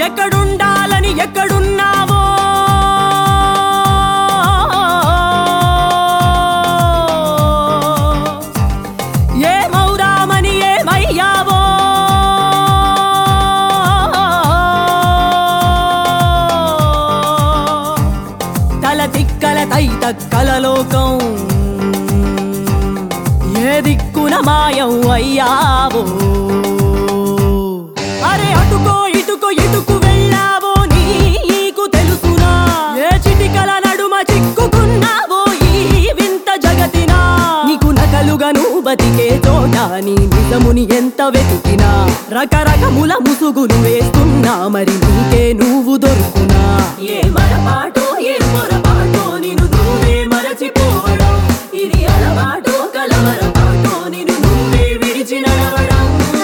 ఎక్కడుండాలని ఎక్కడున్నావో ఏమౌరామని ఏమయ్యావో తల తిక్కల తై తక్కల లోకం ఏ దిక్కున మాయం అయ్యావో అరే అటుకో ఇటుకో ఇటుకు వెళ్ళావో నీకు తెలుసునా ఏ చిటికల నడుమ చిక్కుకున్నావో ఈ వింత జగతినా నీకు నకలుగా నువ్వు బతికే చోట నీ నిజముని ఎంత వెతికినా రకరకముల ముసుగులు వేస్తున్నా మరి నీకే నువ్వు దొరుకునా ఏ మరపాటో ఏ పొరపాటో నిన్ను నువ్వే మరచిపోవడం ఇది అలవాటో కలవరపాటో నిన్ను నువ్వే విడిచి నడవడం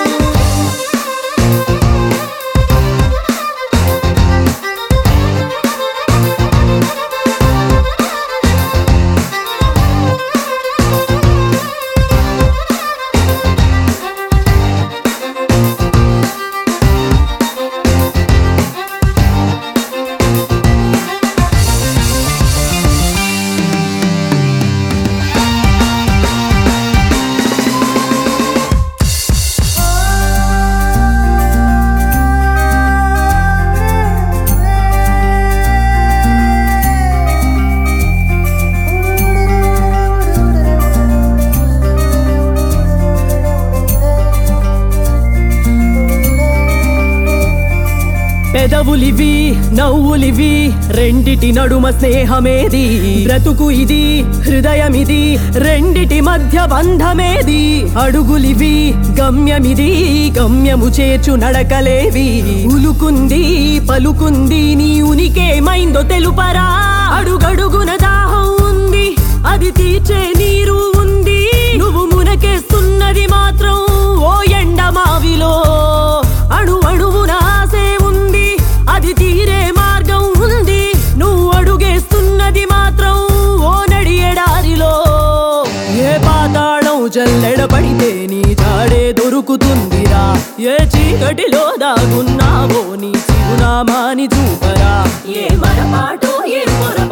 పెదవులివి నవ్వులివి రెండిటి నడుమ స్నేహమేది బ్రతుకు ఇది హృదయమిది రెండిటి మధ్య బంధమేది అడుగులివి గమ్యమిది గమ్యము చేర్చు నడకలేవి ఉలుకుంది పలుకుంది నీ ఉనికేమైందో తెలుపరా అడుగడుగున దాహం ఉంది అది తీర్చే నీరు ఉంది నువ్వు మునకేస్తున్నది మాత్రం ఓ ఎండమావిలో అణు అణువున ఆసే ఉంది అది తీరే మార్గం ఉంది నువ్వు అడుగేస్తున్నది మాత్రం ఓ నడి ఎడారిలో ఏ పాతాళం జల్లెడ పడితే నీ జాడే దొరుకుతుందిరా ఏ చీకటిలో దాగున్నావో నీ చిరునామాని చూపరా ఏ మరపాటో ఏ పొర